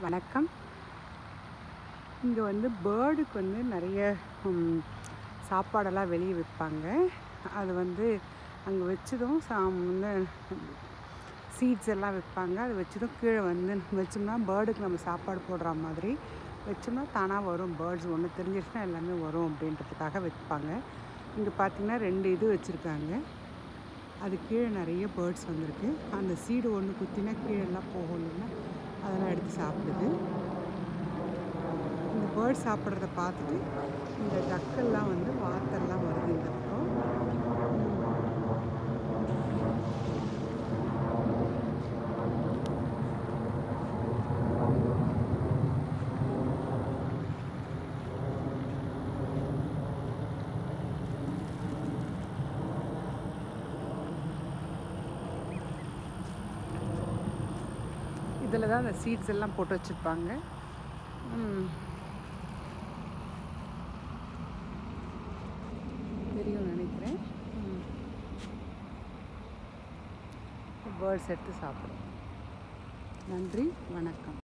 வணக்கம் இங்கே வந்து பேர்டுக்கு வந்து நிறைய ம், சாப்பாடெல்லாம் வெளியே விற்பாங்க அது வந்து அங்கே வச்சதும் சா வந்து சீட்ஸ் எல்லாம் விற்பாங்க அது வச்சதும் கீழே வந்து வச்சோம்னா பேர்டுக்கு நம்ம சாப்பாடு போடுற மாதிரி வச்சோம்னா தானாக வரும் பேர்ட்ஸ் ஒன்று தெரிஞ்சிச்சுன்னா எல்லாமே வரும் அப்படின்றதுக்காக வைப்பாங்க இங்கே பார்த்தீங்கன்னா ரெண்டு இது வச்சுருக்காங்க அது கீழே நிறைய பேர்ட்ஸ் வந்திருக்கு அந்த சீடு ஒன்று குத்தினா கீழெல்லாம் போகும் இல்லைன்னா அதெல்லாம் எடுத்து சாப்பிடுது இந்த பேர்ட் சாப்பிட்றத பார்த்துட்டு இந்த டக்கெல்லாம் வந்து வாத்தெல்லாம் வருது இந்த பக்கம் இதில் தான் அந்த சீட்ஸ் எல்லாம் போட்டு வச்சுருப்பாங்க தெரியும் நினைக்கிறேன் பேர்ட்ஸ் எடுத்து சாப்பிடும் நன்றி வணக்கம்